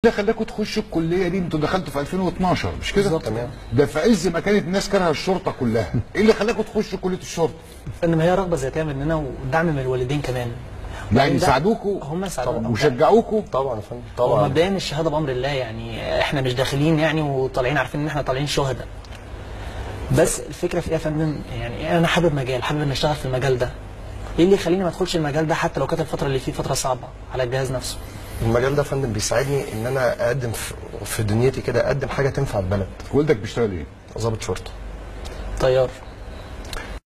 ده خلاكم تخشوا الكليه دي انتوا دخلتوا في 2012 مش كده؟ بالظبط. تمام. ده في عز ما كانت الناس كارهه الشرطه كلها، ايه اللي خلاكم تخشوا كليه الشرطه؟ ان هي رغبه ذاتيه مننا ودعم من الوالدين كمان يعني ده- ساعدوكوا هم ساعدونا وشجعوكوا طبعا يا فندم هو طبعا مبدئيا الشهاده بامر الله يعني احنا مش داخلين يعني وطالعين عارفين ان احنا طالعين شهداء بس الفكره في ايه يا فندم يعني انا حابب مجال حابب ان اشتغل في المجال ده ايه اللي يخليني ما ادخلش المجال ده حتى لو كانت الفتره اللي فيه فتره صعبه على الجهاز نفسه المجال ده يا فندم بيساعدني ان انا اقدم في- في دنيتي كده اقدم حاجه تنفع البلد والدك بيشتغل ايه؟ ضابط شرطه طيار